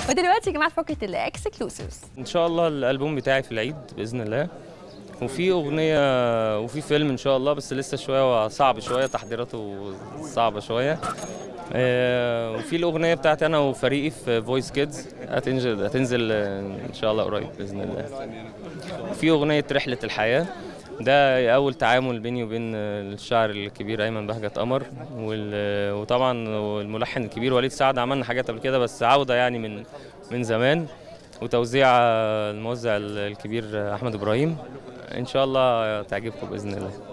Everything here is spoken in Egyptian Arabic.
ودلوقتي يا جماعه فقره الاكسكلوسيفز ان شاء الله الالبوم بتاعي في العيد باذن الله وفي اغنيه وفي فيلم ان شاء الله بس لسه شويه صعب شويه تحضيراته صعبه شويه آه، وفي الاغنيه بتاعتي انا وفريقي في فويس كيدز هتنزل هتنزل آه، ان شاء الله قريب باذن الله في اغنيه رحله الحياه ده اول تعامل بيني وبين آه، الشاعر الكبير ايمن بهجت قمر وال- وطبعا الملحن الكبير وليد سعد عملنا حاجات قبل كده بس عوده يعني من من زمان وتوزيع آه، الموزع الكبير آه، احمد ابراهيم ان شاء الله تعجبكم باذن الله